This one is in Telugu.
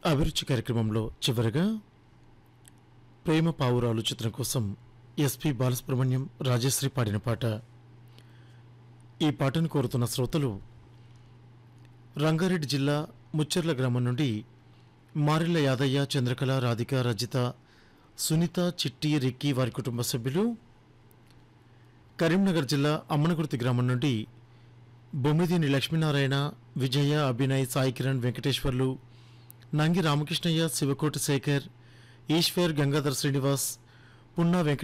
అభిరుచి కార్యక్రమంలో చివరగా ప్రేమ పావురాలు చిత్రం కోసం ఎస్పి బాలసుబ్రహ్మణ్యం రాజశ్రీ పాడిన పాట ఈ పాటను కోరుతున్న శ్రోతలు రంగారెడ్డి జిల్లా ముచ్చెర్ల గ్రామం నుండి మారిల్ల యాదయ్య చంద్రకళ రాధిక రజిత సునీత చిట్టి రిక్కీ వారి కుటుంబ సభ్యులు కరీంనగర్ జిల్లా అమ్మనగుర్తి గ్రామం నుండి బొమ్మిదిని లక్ష్మీనారాయణ విజయ అభినయ్ సాయి కిరణ్ వెంకటేశ్వర్లు నంగి రామకృష్ణయ్య శివకోటి శేఖర్ ఈశ్వర్ గంగాధర్ శ్రీనివాస్ పున్నా వెంకట